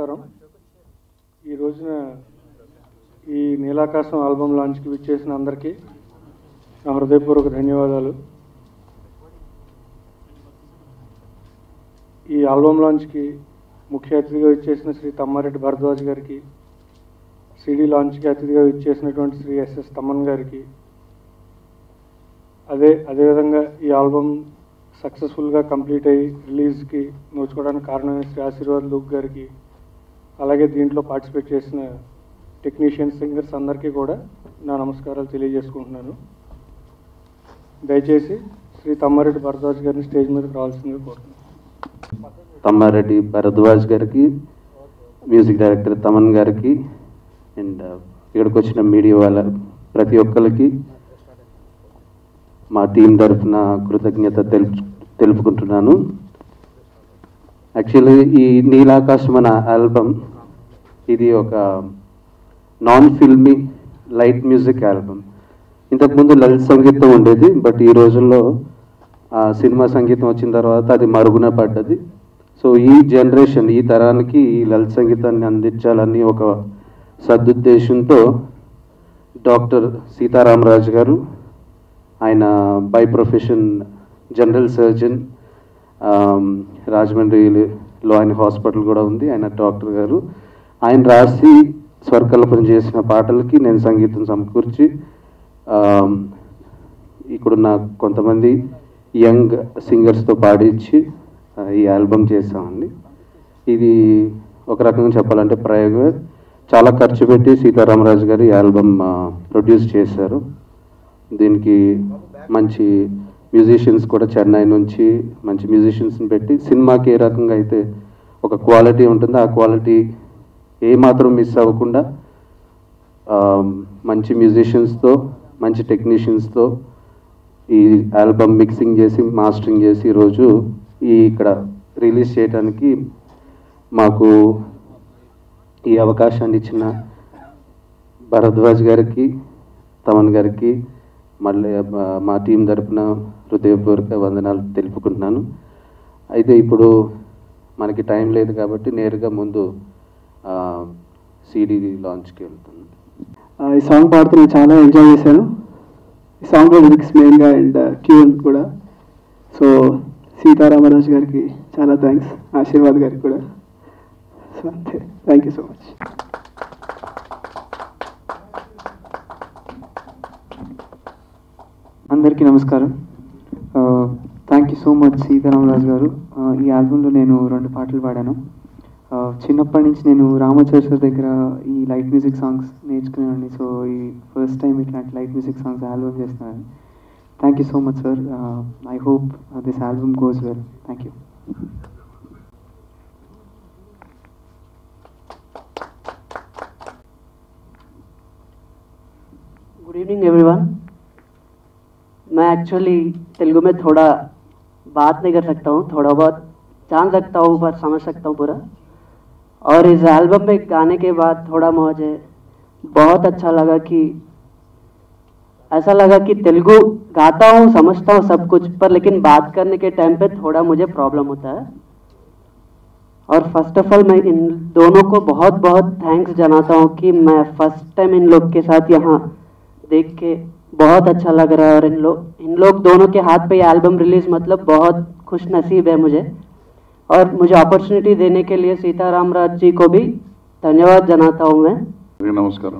నమస్కారం ఈ రోజున ఈ నీలాకాశం ఆల్బమ్ లాంచ్కి విచ్చేసిన అందరికీ నా హృదయపూర్వక ధన్యవాదాలు ఈ ఆల్బమ్ లాంచ్కి ముఖ్య అతిథిగా విచ్చేసిన శ్రీ తమ్మారెడ్డి భరద్వాజ్ గారికి సిడి లాంచ్కి అతిథిగా విచ్చేసినటువంటి శ్రీ ఎస్ఎస్ తమ్మన్ గారికి అదే అదేవిధంగా ఈ ఆల్బమ్ సక్సెస్ఫుల్గా కంప్లీట్ అయ్యి రిలీజ్కి నోచుకోవడానికి కారణమైన శ్రీ ఆశీర్వాద్ లూక్ గారికి అలాగే దీంట్లో పార్టిసిపేట్ చేసిన టెక్నీషియన్స్ సింగర్స్ అందరికీ కూడా నా నమస్కారాలు తెలియజేసుకుంటున్నాను దయచేసి శ్రీ తమ్మారెడ్డి భరద్వాజ్ గారిని స్టేజ్ మీదకి రావాల్సిందిగా కోరుతున్నాను తమ్మారెడ్డి భరద్వాజ్ గారికి మ్యూజిక్ డైరెక్టర్ తమన్ గారికి అండ్ ఇక్కడికి వచ్చిన మీడియా వాళ్ళ ప్రతి ఒక్కరికి మా టీం తరఫున కృతజ్ఞత తెలుపు తెలుపుకుంటున్నాను యాక్చువల్లీ ఈ నీలాకాశం అనే ఆల్బమ్ ఇది ఒక non filmi light music album ఇంతకుముందు లలిత సంగీతం ఉండేది బట్ ఈ రోజుల్లో ఆ సినిమా సంగీతం వచ్చిన తర్వాత అది మరుగున పడ్డది సో ఈ జనరేషన్ ఈ తరానికి ఈ లలిత సంగీతాన్ని అందించాలని ఒక సదుద్దేశంతో డాక్టర్ సీతారామరాజు గారు ఆయన బై ప్రొఫెషన్ జనరల్ సర్జన్ రాజమండ్రిలో ఆయన హాస్పిటల్ కూడా ఉంది ఆయన డాక్టర్ గారు ఆయన రాసి స్వరకల్పన చేసిన పాటలకి నేను సంగీతం సమకూర్చి ఆమ్, ఇక్కడున్న కొంతమంది యంగ్ సింగర్స్తో పాడించి ఆ, ఈ ఆల్బమ్ చేసామండి ఇది ఒక రకంగా చెప్పాలంటే ప్రయోగం చాలా ఖర్చు పెట్టి సీతారామరాజు గారు ఈ ఆల్బమ్ ప్రొడ్యూస్ చేశారు దీనికి మంచి మ్యూజిషియన్స్ కూడా చెన్నై నుంచి మంచి మ్యూజిషియన్స్ని పెట్టి సినిమాకి ఏ రకంగా అయితే ఒక క్వాలిటీ ఉంటుందో ఆ క్వాలిటీ ఏ మాత్రం మిస్ అవ్వకుండా ఆ, మంచి మ్యూజిషియన్స్తో మంచి టెక్నీషియన్స్తో ఈ ఆల్బమ్ మిక్సింగ్ చేసి మాస్టరింగ్ చేసి ఈరోజు ఈ ఇక్కడ రిలీజ్ చేయడానికి మాకు ఈ అవకాశాన్ని ఇచ్చిన భరద్వాజ్ గారికి తమన్ గారికి మళ్ళీ మా- మా టీం తరపున హృదయపూర్వక వందనాలు తెలుపుకుంటున్నాను అయితే ఇప్పుడు మనకి టైం లేదు కాబట్టి నేరుగా ముందు సిడి లాంచ్కి వెళ్తున్నాను ఆ, ఈ సాంగ్ పాడుతూ నేను చాలా ఎంజాయ్ చేశాను ఈ సాంగ్లో లిరిక్స్ మెయిన్గా అండ్ ట్యూన్ కూడా సో సీతారామరాజు గారికి చాలా థ్యాంక్స్ ఆశీర్వాద్ గారికి కూడా సో అంతే థ్యాంక్ యూ సో మచ్ అందరికీ నమస్కారం thank you so much Sitaramaraju గారు ఆ, ఈ ఆల్బంలో నేను రెండు పాటలు పాడాను ఆ, చిన్నప్పటి నుంచి నేను రామచర్ సార్ దగ్గర ఈ లైట్ మ్యూజిక్ సాంగ్స్ నేర్చుకునేవాడిని సో ఈ ఫస్ట్ టైం ఇట్లాంటి లైట్ మ్యూజిక్ సాంగ్స్ ఆల్బమ్ చేస్తున్నాను thank you so much sir I hope this album goes well thank you good evening everyone मैं एक्चुअली तेलुगु में थोड़ा बात नहीं कर सकता हूँ थोड़ा बहुत जान सकता हूँ पर समझ सकता हूँ पूरा और इस एल्बम में गाने के बाद थोड़ा मुझे बहुत अच्छा लगा कि ऐसा लगा कि तेलुगु गाता हूँ समझता हूँ सब कुछ पर लेकिन बात करने के टाइम पे थोड़ा मुझे प्रॉब्लम होता है और फर्स्ट ऑफ ऑल मैं इन दोनों को बहुत बहुत थैंक्स जनाता हूँ कि मैं फर्स्ट टाइम इन लोग के साथ यहाँ देख के बहुत अच्छा लग रहा है और इन लोग इन लोग दोनों के हाथ पे ये एल्बम रिलीज मतलब बहुत खुश नसीब है मुझे और मुझे अपॉर्चुनिटी देने के लिए सीताराम राज जी को भी धन्यवाद जनाता हूँ मैं అందరికీ నమస్కారం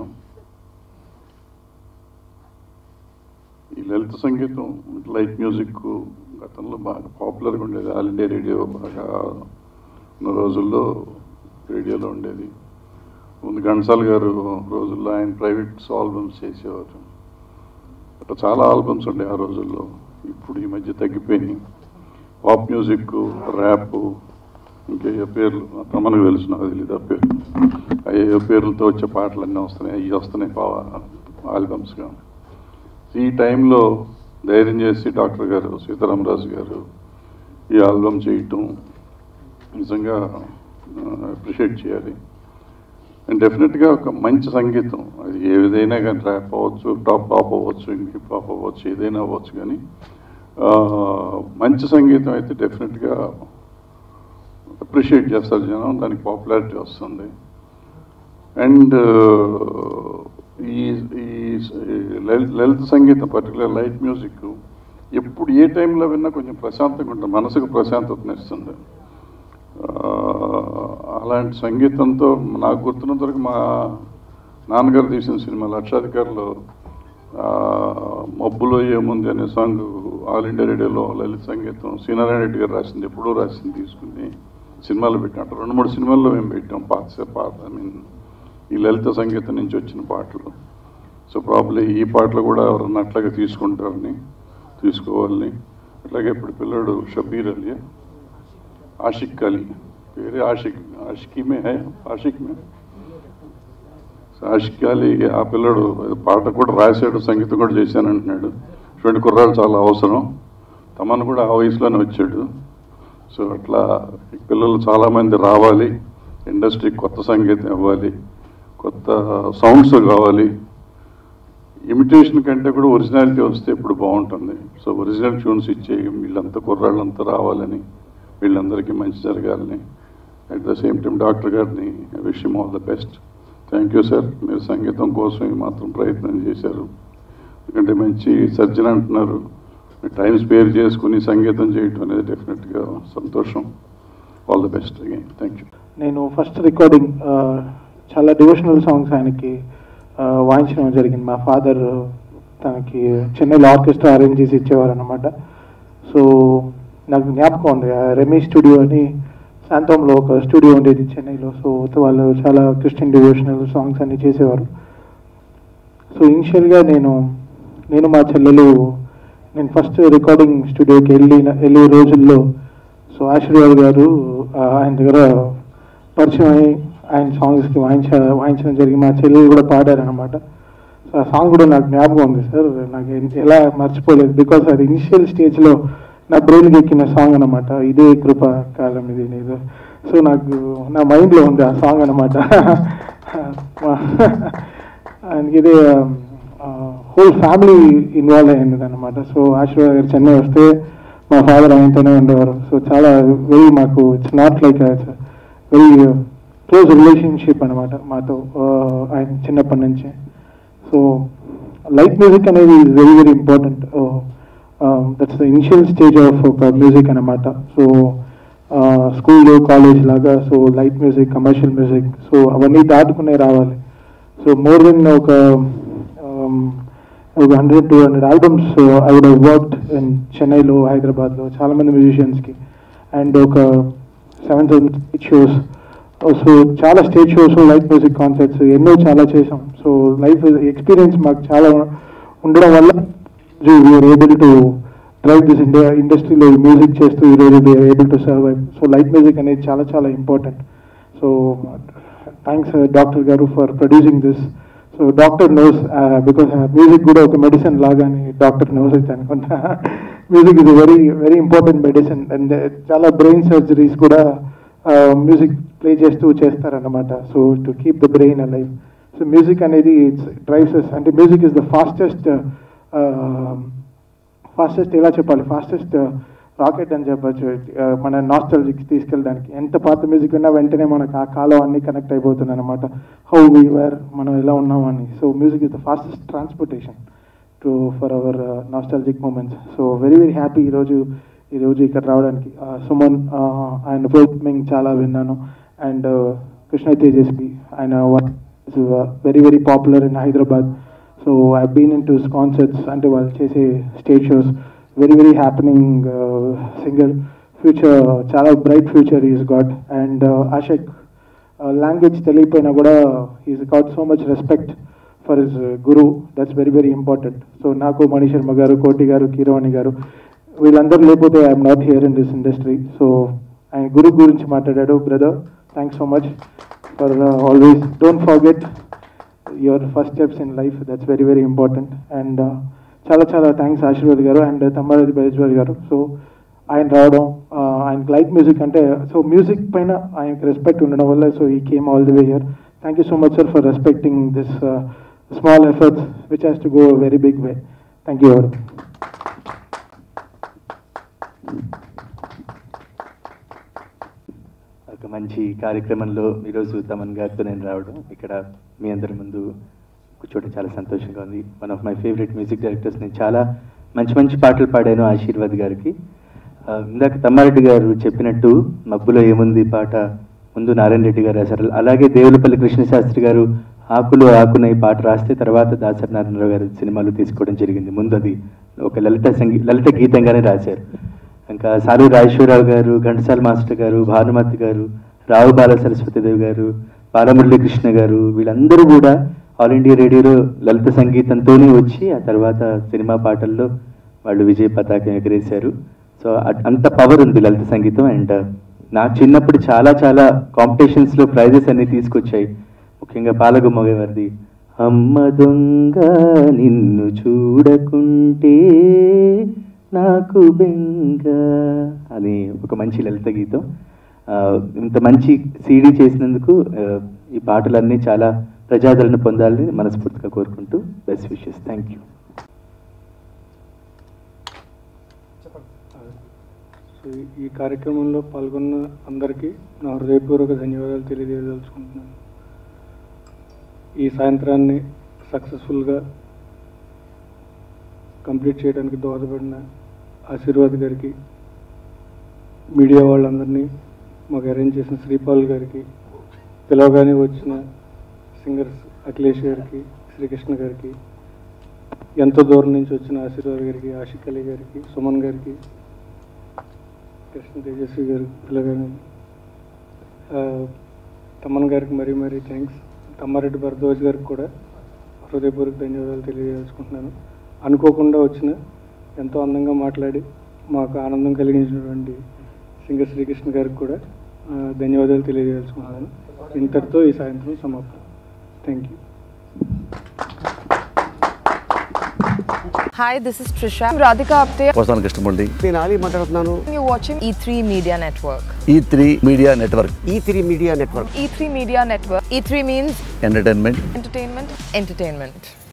ఈ లలిత సంగీతం లైట్ మ్యూజిక్ గతంలో బాగా పాపులర్గా ఉండేది ఆల్ ఇండియా రేడియో బాగా ఉన్న రోజుల్లో రేడియోలో ఉండేది ముందు ఘంటసాల గారు రోజుల్లో ఆయన ప్రైవేట్ ఆల్బమ్స్ చేసేవారు అట్లా చాలా ఆల్బమ్స్ ఉండే ఆ రోజుల్లో ఇప్పుడు ఈ మధ్య తగ్గిపోయినాయి పాప్ మ్యూజిక్ ర్యాప్ ఇంకా ఏ పేర్లు తమకు తెలుసు నాకు తెలియదు ఆ పేర్లు అయ్యో పేర్లతో వచ్చే పాటలన్నీ వస్తున్నాయి అవి వస్తున్నాయి ఆల్బమ్స్గా ఈ టైంలో ధైర్యం చేసి డాక్టర్ గారు సీతారామరాజు గారు ఈ ఆల్బమ్ చేయటం నిజంగా అప్రిషియేట్ చేయాలి అండ్ డెఫినెట్గా ఒక మంచి సంగీతం అది ఏ విధైనా కానీ ర్యాప్ అవ్వచ్చు టాప్ పాప్ అవ్వచ్చు హిప్ పాప్ అవ్వచ్చు ఏదైనా అవ్వచ్చు కానీ ఆ, మంచి సంగీతం అయితే డెఫినెట్గా అప్రిషియేట్ చేస్తారు జనం దానికి పాపులారిటీ వస్తుంది అండ్ ఈ ఈ లలిత లలిత సంగీతం పర్టికులర్ లైట్ మ్యూజిక్ ఎప్పుడు ఏ టైంలో విన్నా కొంచెం ప్రశాంతంగా ఉంటుంది మనసుకు ప్రశాంతతను ఇస్తుంది ఆ, అలాంటి సంగీతంతో నాకు గుర్తున్నంత వరకు మా నాన్నగారు తీసిన సినిమా లక్షాధికారులు ఆ, మబ్బులో ఏముంది అనే సాంగ్ ఆల్ ఇండియా రేడియోలో లలిత సంగీతం సీనారాయణ రెడ్డి గారు రాసింది ఎప్పుడూ రాసింది తీసుకుని సినిమాలో పెట్టినట్టు రెండు మూడు సినిమాల్లో మేము పెట్టాం పాత పాత ఐ మీన్ ఈ లలిత సంగీతం నుంచి వచ్చిన పాటలు సో ప్రాబ్లీ ఈ పాటలు కూడా ఎవరన్నా అట్లాగే తీసుకుంటారని తీసుకోవాలని అట్లాగే ఇప్పుడు పిల్లడు షబీర్ అలీ ఆషిక్ అలీ వేరే ఆషిక్ ఆషికి మే హై ఆషిక్ మే సో ఆషిక్ అలీ ఆ పిల్లడు ఏదో పాట కూడా రాశాడు సంగీతం కూడా చేశాను అంటున్నాడు ఇటువంటి కుర్రాలు చాలా అవసరం తమను కూడా ఆ వయసులోనే వచ్చాడు సో అట్లా ఈ పిల్లలు చాలామంది రావాలి ఇండస్ట్రీకి కొత్త సంగీతం ఇవ్వాలి కొత్త సౌండ్స్ కావాలి ఇమిటేషన్ కంటే కూడా ఒరిజినాలిటీ వస్తే ఇప్పుడు బాగుంటుంది సో ఒరిజినల్ ట్యూన్స్ ఇచ్చే వీళ్ళంతా కుర్రాళ్ళంతా రావాలని వీళ్ళందరికీ మంచి జరగాలని at the same time doctor గారిని wish all the best thank you sir మీరు సంగీతం కోసం ఈ మాత్రం ప్రయత్నం చేశారు ఎందుకంటే మంచి సర్జన్ అంటున్నారు మీరు టైం స్పేర్ చేసుకుని సంగీతం చేయటం అనేది డెఫినెట్గా సంతోషం all the best again thank you నేను ఫస్ట్ రికార్డింగ్ ఆ, చాలా డివోషనల్ సాంగ్స్ ఆయనకి ఆ, వాయించడం జరిగింది మా ఫాదర్ తనకి చెన్నైలో ఆర్కెస్ట్రా అరేంజ్ చేసి ఇచ్చేవారు అనమాట సో నాకు జ్ఞాపకం ఉంది ఆ రమేష్ స్టూడియో అని శాంతంలో ఒక స్టూడియో ఉండేది చెన్నైలో సో వాళ్ళు చాలా క్రిస్టియన్ డివోషనల్ సాంగ్స్ అన్ని చేసేవారు సో ఇనిషియల్గా నేను నేను మా చెల్లెలు నేను ఫస్ట్ రికార్డింగ్ స్టూడియోకి వెళ్ళిన వెళ్ళే రోజుల్లో సో ఆశీర్వాద్ గారు ఆ, ఆయన దగ్గర పరిచయం అయ్యి ఆయన సాంగ్స్కి వాయించ వాయించడం జరిగి మా చెల్లెలు కూడా పాడారనమాట సో ఆ సాంగ్ కూడా నాకు జ్ఞాపకం ఉంది సార్ నాకు ఎన్- ఎలా మర్చిపోలేదు బికాస్ అది ఇనిషియల్ స్టేజ్లో నా బ్రెయిన్కి ఎక్కిన సాంగ్ అనమాట ఇదే కృప కాలం ఇది నేను సో నాకు నా మైండ్లో ఉంది ఆ సాంగ్ అనమాట ఆయనకి ఇదే హోల్ ఫ్యామిలీ ఇన్వాల్వ్ అయింది అనమాట సో ఆశీర్వాద్ గారు చెన్నై వస్తే మా ఫాదర్ ఆయనతోనే ఉండేవారు సో చాలా వెరీ మాకు it's not like very close relationship అనమాట మాతో uh, ఆయన చిన్నప్పటి నుంచి సో లైట్ మ్యూజిక్ అనేది is very very important that's the initial stage of ఒక మ్యూజిక్ అనమాట సో స్కూల్ కాలేజ్ లాగా so light music commercial music so అవన్నీ దాటుకునే రావాలి సో మోర్ దెన్ ఒక um, ఒక hundred two hundred albums I would worked in చెన్నైలో హైదరాబాద్లో చాలా మంది మ్యూజిషియన్స్కి అండ్ ఒక seven thousand stage shows so చాలా stage shows light music concerts ఎన్నో చాలా చేసాం సో లైఫ్ ఎక్స్పీరియన్స్ మాకు చాలా ఉండడం వల్ల we're able to drive this India ఇండస్ట్రీలో మ్యూజిక్ చేస్తూ ఈరోజు we're able to survive so light music అనేది చాలా చాలా ఇంపార్టెంట్ సో థ్యాంక్స్ డాక్టర్ గారు for producing this so doctor knows because music కూడా ఒక మెడిసిన్ లాగానే డాక్టర్ నోస్ అయితే అనుకుంటా music is very very important medicine and చాలా బ్రెయిన్ సర్జరీస్ కూడా మ్యూజిక్ ప్లే చేస్తూ చేస్తారన్నమాట so to keep the brain alive so music అనేది ఇట్స్ డ్రైవ్స్ అంటే music is the fastest fastest ఎలా చెప్పాలి ఫాస్టెస్ట్ రాకెట్ అని చెప్పచ్చు మన నాస్టల్జిక్ తీసుకెళ్ళడానికి ఎంత పాత మ్యూజిక్ ఉన్నా వెంటనే మనకు ఆ కాలం అన్ని కనెక్ట్ అయిపోతుంది అనమాట హౌ వీఆర్ మనం ఎలా ఉన్నామని so music is the fastest transportation to for our nostalgic moments so very very happy ఈరోజు ఈరోజు ఇక్కడ రావడానికి ఆ, సుమన్ ఆ, ఆయన ఫోర్మింగ్ చాలా విన్నాను అండ్ కృష్ణ తేజస్వి ఆయన very very popular in Hyderabad so I been in to concerts అంటే వాళ్ళు చేసే stage shows very very happening singer future చాలా bright future is got and Ashiq language తెలియకపోయినా కూడా is got so much respect for his guru that's very very important so నాకు మణి శర్మ గారు కోటి గారు కీరవాణి గారు వీళ్ళందరూ లేకపోతే I'm not here in this industry so ఆయన గురు గురించి మాట్లాడాడు brother thanks so much for always don't forget your first steps in life that's very very important and చాలా చాలా థ్యాంక్స్ ఆశీర్వాద్ గారు అండ్ తమ్మారెడ్డి బైజ్వర్ గారు సో ఆయన రావడం ఆయన లైట్ మ్యూజిక్ అంటే సో మ్యూజిక్ పైన ఆయనకి రెస్పెక్ట్ ఉండడం వల్ల సో ఈ came all the way here thank you so much sir for respecting this small efforts which has to go very big way thank you ఎవరు ఒక మంచి కార్యక్రమంలో ఈరోజు తమన్ గారితో నేను రావడం ఇక్కడ మీ అందరి ముందు కూర్చోవడం చాలా సంతోషంగా ఉంది one of my favourite music directors నేను చాలా మంచి మంచి పాటలు పాడాను ఆశీర్వాద్ గారికి ఆ, ఇందాక తమ్మారెడ్డి గారు చెప్పినట్టు మబ్బులో ఏముంది పాట ముందు నారాయణ రెడ్డి గారు రాశారు అలాగే దేవులపల్లి కృష్ణశాస్త్రి గారు ఆకులు ఆకున ఈ పాట రాస్తే తర్వాత దాసరి నారాయణరావు గారు సినిమాలు తీసుకోవడం జరిగింది ముందు అది ఒక లలిత సంగీ లలిత గీతంగానే రాశారు ఇంకా సాలు రాజేశ్వరరావు గారు ఘంటసాల మాస్టర్ గారు భానుమతి గారు రావు బాల సరస్వతిదేవి గారు బాలమురళీ కృష్ణ గారు వీళ్ళందరూ కూడా ఆల్ ఇండియా రేడియోలో లలిత సంగీతంతోనే వచ్చి ఆ తర్వాత సినిమా పాటల్లో వాళ్ళు విజయ పతాకం ఎగరేశారు సో అ- అంత పవర్ ఉంది లలిత సంగీతం అండ్ నా చిన్నప్పుడు చాలా చాలా కాంపిటీషన్స్ లో ప్రైజెస్ అన్ని తీసుకొచ్చాయి ముఖ్యంగా పాలగుమ్మ గారిది అమ్మ దొంగ నిన్ను చూడకుంటే నాకు బెంగ అని ఒక మంచి లలిత గీతం ఆ, ఇంత మంచి సీడీ చేసినందుకు ఆ, ఈ పాటలన్నీ చాలా ప్రజాదరణ పొందాలని మనస్ఫూర్తిగా కోరుకుంటూ best wishes thank you so ఈ- ఈ కార్యక్రమంలో పాల్గొన్న అందరికీ నా హృదయపూర్వక ధన్యవాదాలు తెలియజేయదలుచుకుంటున్నాను ఈ సాయంత్రాన్ని సక్సెస్ఫుల్గా కంప్లీట్ చేయడానికి దోహదపడిన ఆశీర్వాద్ గారికి మీడియా వాళ్ళందరినీ మాకు అరేంజ్ చేసిన శ్రీపాల్ గారికి పిలవగానే వచ్చిన సింగర్స్ అఖిలేష్ గారికి శ్రీకృష్ణ గారికి ఎంతో దూరం నుంచి వచ్చిన ఆశీర్వాద్ గారికి ఆషిక్ అలీ గారికి సుమన్ గారికి కృష్ణ తేజస్వి గారు పిల్లగాని తమ్మన్ గారికి మరీ మరీ థ్యాంక్స్ తమ్మారెడ్డి భరద్వాజ్ గారికి కూడా హృదయపూర్వక ధన్యవాదాలు తెలియజేసుకుంటున్నాను అనుకోకుండా వచ్చిన ఎంతో అందంగా మాట్లాడి మాకు ఆనందం కలిగించినటువంటి సింగర్ శ్రీకృష్ణ గారికి కూడా ఆ, ధన్యవాదాలు తెలియజేసుకుంటున్నాను ఇంతటితో ఈ సాయంత్రం సమాప్తం thank you Hi, this is Trisha. I'm Radhika Apte. వస్తాను కృష్ణమూర్తి నేను ఆలీ మాట్లాడుతున్నాను You're watching E3 Media Network. E three Media Network E three Media Network E3 Media Network. E3 means entertainment entertainment, entertainment.